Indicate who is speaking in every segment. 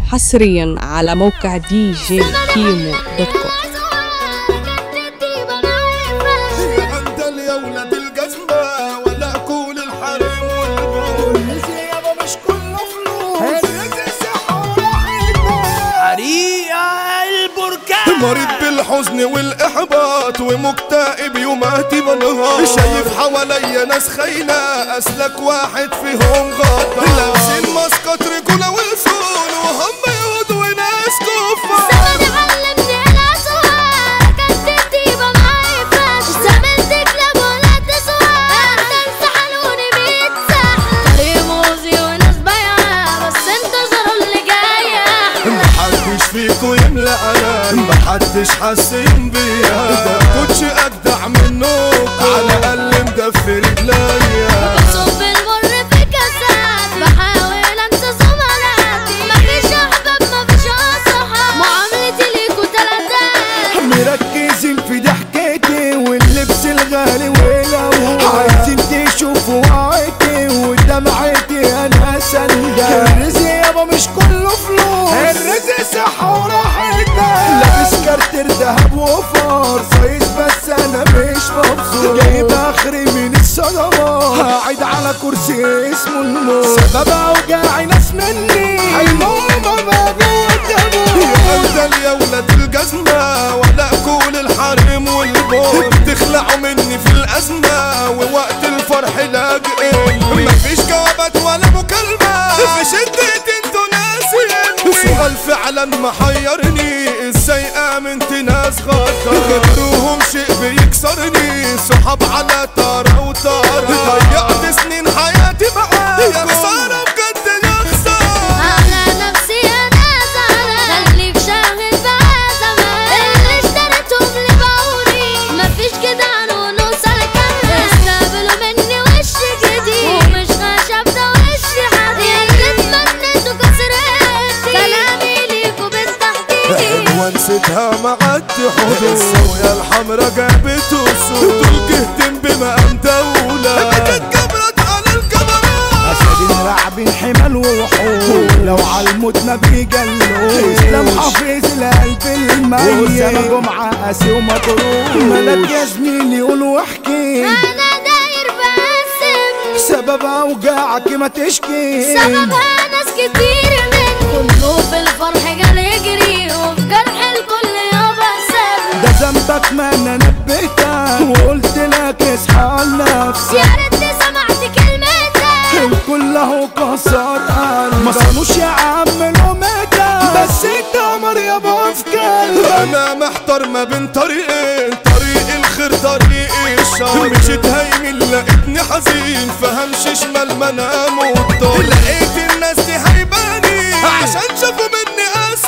Speaker 1: حصريا على موقع دي جي كيمو دوت كوم
Speaker 2: عندل يا ولاد الجزمة ولا كول الحريم والبول
Speaker 3: يابا مش كله فلوس حريقة البركان
Speaker 2: مريض بالحزن والإحباط ومكتئب يوماتي بنهار شايف حواليا ناس خاينة أسلك واحد فيهم غدار لابسين ماسكات رجولة ولسون وهم يهود وناس كفار
Speaker 4: زمن علمني الأسوار كانت الطيبة معايا فاش زمن تكلب ولا تسوار تنسى حنوني بيتسح طريق موزي وناس بايعة بس انتظروا اللي جاية
Speaker 2: محدش فيكو يملى انا محدش حاسين بيا ده كوتش اجدع منكم على الاقل مدفي رجليا
Speaker 4: بصب المر في كاسات بحاول انسى زملاتي مفيش احباب مفيش اصحاب معاملتي ليكوا تلاتات
Speaker 3: مركزين في ضحكتي واللبس الغالي ولو عايزين تشوفوا وعيتي ودمعتي انا سندة الرزق يابا مش كله فلوس الرزق صحة وراحتنا لابس كارتر دهب وفار صيص بس انا مش مبسوط جايب اخري من الصدمات قاعد على كرسي اسمه الموت سبب اوجاعي ناس مني حلمهم ما بيقدموا
Speaker 2: افضل يا ولاد الجزمة ولا كول الحريم والبول بتخلعوا مني في الأزمة ووقت الفرح لاجئين مفيش جوابات ولا مكالمة في شدة انتوا ناسي سؤال فعلا محيرني ازاي امنت ناس غدار غدرهم شيء بيكسرني صحاب على طارة وطارة ضيعت سنين حياتي معاك يا خسارة بجد يا خسارة
Speaker 4: على نفسي انا زعلان خليك شاغل بأزمات اللي اشتريتهم لي باعوني مفيش كده عنون وسلكان استقبلوا مني وش جديد ومش خشب ده وش حديد اللي اتمنيته كسرتي كلامي ليكوا بالتحديد
Speaker 2: ونسيتها معدي حدود الصويا الحمرا جابت السود دول جهتم بمقام دولة اتكبرت على الكاميرات
Speaker 3: اسد راعبين حمل ووحوش لو عالموت ما بيجلوش اسلام حافظ القلب الميت وسام جمعة قاسي ومطروش ملك يا زميلي قول واحكي
Speaker 4: انا داير بقسم
Speaker 3: سبب اوجاعك ما تشكي
Speaker 4: سببها ناس كتير من كله في الفرح جال يجري وفي جرح الكل يابا ساب
Speaker 3: ده ذنبك ما انا نبهتك وقلت لك اصحى لنفسك
Speaker 4: يا ريتني سمعت كلمتك
Speaker 3: الكل اهو كسر قلبك ما صانوش يا عم لومتك بس انت عمر يابا في قلبك
Speaker 2: انا محتار ما بين طريقين طريق الخير طريق الشر مشيت هيمن لقيتني حزين فهمشي شمال ما انام والطول لقيت الناس دي هيباني عشان شافوا مني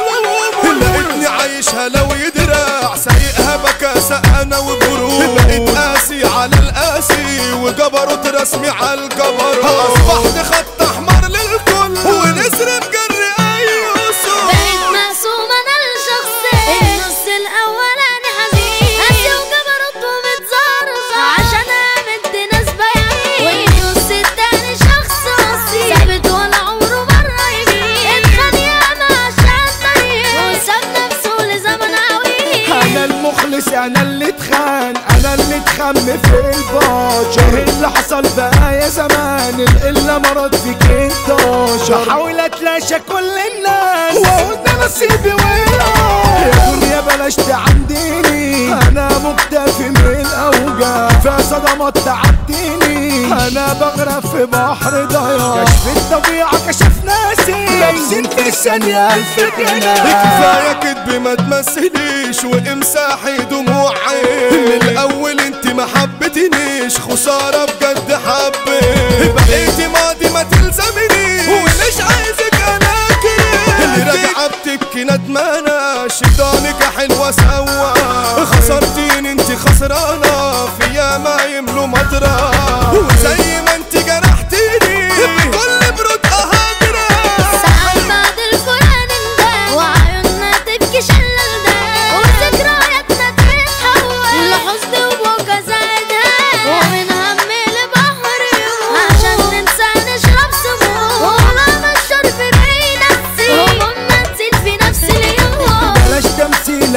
Speaker 2: اسوأ لقيتني عايشها لو يدرع سايقها بكاسة انا وبروح بقيت قاسي على القاسي وجبروت رسمي على الجبر اصبحت خط احمر للكل ونسر بجري اي اصول
Speaker 4: بقيت مقسومة انا لشخصين النص الاولاني حزين قاسي وجبروت ومتزرزر عشان امنت ناس بايعين والنص التاني شخص اصيل ثابت ولا عمره مرة يمين اتخان ياما عشان طريق وساب نفسه لزمن عويل
Speaker 3: انا المخلص انا اللي اتخان انا اللي اتخم في البشر اللي حصل بقى يا زمان القلة مرض فيك انتشر بحاول اتلاشى كل الناس واقول ده نصيبي وقع يا دنيا بلاش تعنديني انا مكتفي من الاوجاع في صدمات تعديني انا بغرق في بحر ضياع كشف الطبيعة كشف ناسي لابسين في الثانية الف جناح
Speaker 2: كفاية كدب ما تمثليش وامساحي دموع عين من الاول انت ما حبتنيش خسارة بجد حبيت بقيتي ماضي ما تلزمنيش ومش عايزك انا كده اللي راجعة بتبكي ندمانة شيطانك حلوة سوا خسرتيني انت خسرانة في ياما يملوا مطرة وزي ما انت جرحتيني بكل برود اهاجرة
Speaker 4: ساعات بعد القرآن نداء وعيوننا تبكي شلل ده وذكرياتنا تتحول لحزن وبكا زادها ومن هم لبحر يموت عشان ننسى نشرب سموم وغلام الشرب بينسي همومنا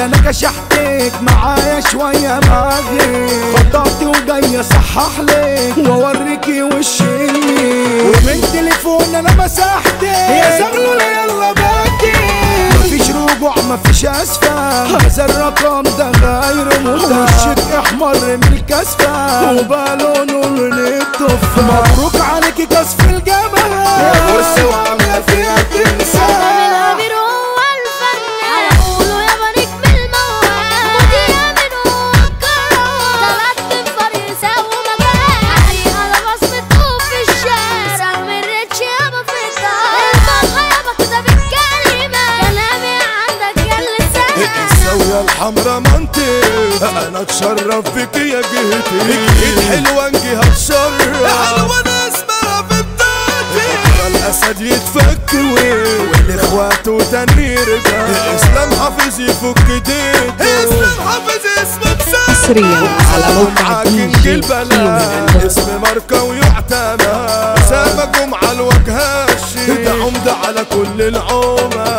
Speaker 3: ده انا كشحتك معايا شوية ماغي خططي وجاي اصحح لك واوريكي وشي ومن تليفون انا مسحتك يا زغلول يلا باكي مفيش رجوع مفيش اسفة هذا الرقم ده غير متاح وشك احمر من الكسفة وبالونه من التفاح مبروك عليكي كسف الجبل يا بص وعاملة فيها تمثال
Speaker 4: الأمير هو الفن هيقولوا يا بنيك بالموال مذيع من هو الكرم تلات فريسة ومجال علي على بصمته في الشارع سهم الريتش يابا في الدار البطة يابا كده بالكلمة كلامي عندك يا اللسان
Speaker 2: الزاوية الحمرا منطق انا اتشرف بك يا جهتي ايد حلوة نجيها تشرف حلوة انا اسمها في بدايتي بكرة الاسد يتفك والاخوات وتاني يرجع اسلام حافظ يفك ديته اسلام حافظ اسمه بسام
Speaker 1: حصريا على موقع
Speaker 2: معاك
Speaker 1: دي
Speaker 2: انت
Speaker 1: جي
Speaker 2: البلد
Speaker 1: كيمو
Speaker 2: اسم ماركة ويعتمد سامة جمعة الوجه ده عمدة على كل العمى